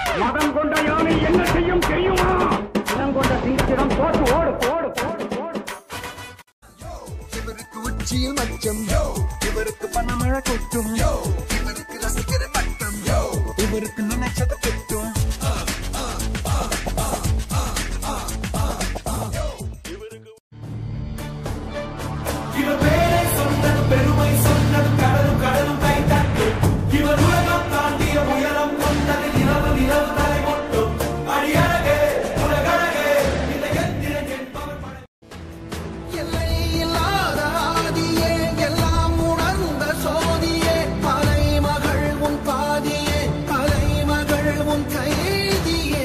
மதம் கொண்ட யானை என்ன செய்யும் தெரியுமா இனம் கொண்ட சிங்கத்திடம் தோற்று ஓடு ஓடு ஓடு ஓடு இவருக்கு உச்சியில் மச்சம் இவருக்கு பணமழை கொட்டும் இவருக்கு ரசிக்கிற மட்டம் இவருக்கு நினைச்சது கிட்டும் இவர் பேரை சொன்னது பெருமை சொன்னது கடலும் கடலும் கை தட்டு இவர் உலகம் தாண்டிய உயரம் கொண்டது நிலவு நிலவு தலை கொட்டும் அடியழகே உலகழகே இந்த எந்திரன் என்பவர் படை எல்லை இல்லாத ஆதியே எல்லாம் உணர்ந்த சோதியே மலைமகள் உன் பாதியே மலைமகள் உன் கைதியே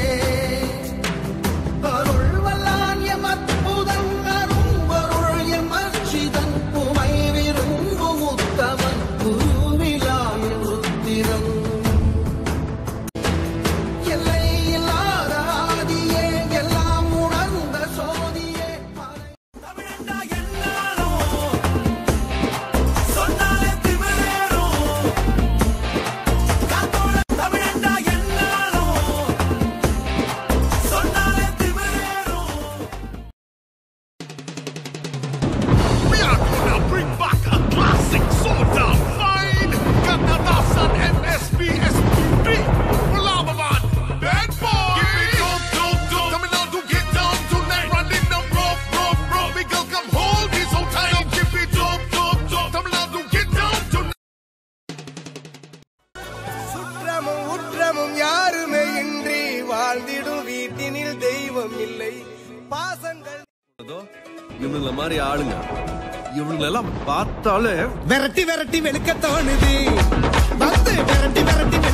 அருள் வல்லான் எம் அற்புதன் அரும்பொருள் எம் அர்ச்சிதன் உமை விரும்பும் உத்தமன் குருவிலாய உத்திரன் எல்லை இல்லாத ஆதியே எல்லாம் உணர்ந்த சோதியே மலை தமிழண்டா எல்லாரும் சொன்னாலே திமிரேறும் காத்தோட தமிழண்டா எல்லாரும் சொன்னாலே திமிரேறும் We are gonna bring back a classic sort of fine. Ganadasan MSB SPB. Lavaman, bad boy. Give me dope, dope, dope. Coming out to get down tonight. Running the rough, rough, rough. We girl come hold me so tight. Give me dope, dope, dope. Coming out to get down tonight. சுற்றமும் உற்றமும் யாருமே இன்றி வாழ்ந்திடும் வீட்டினில் தெய்வம் இல்லை பாசங்கள் அதோ இவனுங்கள மாதிரி ஆளுங்க இவனுங்களெல்லாம் பார்த்தாலே விரட்டி விரட்டி வெளுக்க தோணுது வந்து விரட்டி விரட்டி